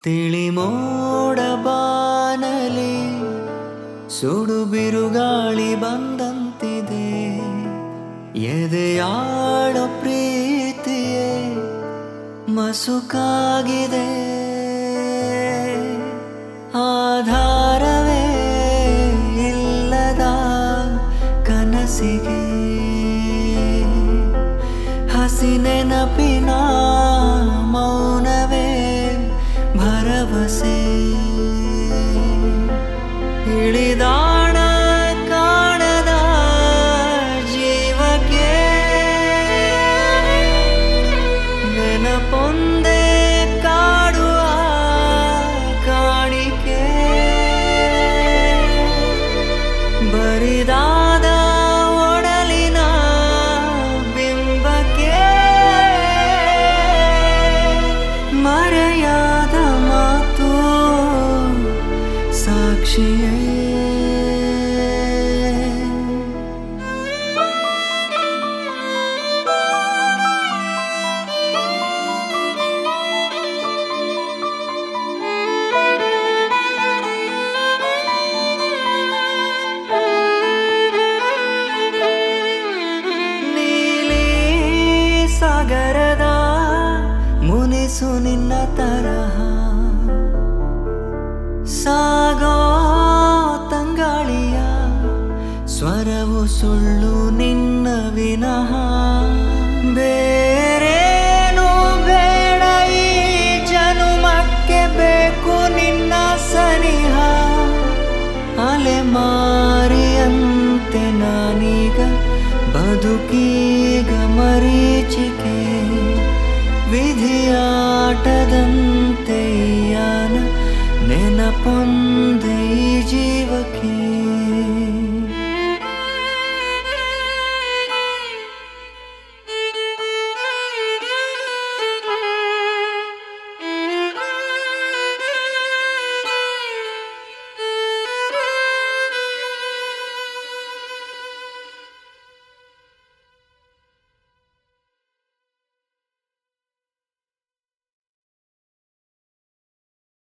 ತಿಳಿ ಮೋಡ ಬಾನಲಿ ಸುಡು ಬಿರುಗಾಳಿ ಬಂದಂತಿದೆ ಎದೆಯಾಳೋ ಪ್ರೀತಿಯೇ ಮಸುಕಾಗಿದೆ ಆಧಾರವೇ ಇಲ್ಲದ ಕನಸಿಗೆ ಹಸಿ ನೆನಪಿನ ಮೌನವೇ ಭರವಸೆ ಇಳಿದಾಣ ಕಾಣದ ಜೀವಕ್ಕೆ ನೆನಪೊಂದೇ ಕಾಡುವ ಕಾಣಿಕೆ ಬರಿದಾದ ಒಡಲಿನ ಬಿಂಬಕ್ಕೆ ಮರೆಯಾದ ಮಾತು ಸಾಕ್ಷಿಯೇ ನೀಲಿ ಸಾಗರದ ಮುನಿಸು ನಿನ್ನ ತರಹ ಸಾಗೋ ತಂಗಾಳಿಯ ಸ್ವರವು ಸುಳ್ಳು ನಿನ್ನ ವಿನಃ ಬೇರೇನು ಬೇಡ ಈ ಜನುಮಕ್ಕೆ ಬೇಕು ನಿನ್ನ ಸನಿಹ ಅಲೆಮಾರಿಯಂತೆ ನಾನೀಗ ಬದುಕೀಗ ಮರೀಚಿಕೆ ವಿಧಿಯಾಟದಂತೆ ಈ ಯಾನ ನೆನಪೊಂದೆ ಈ ಜೀವಕ್ಕೆ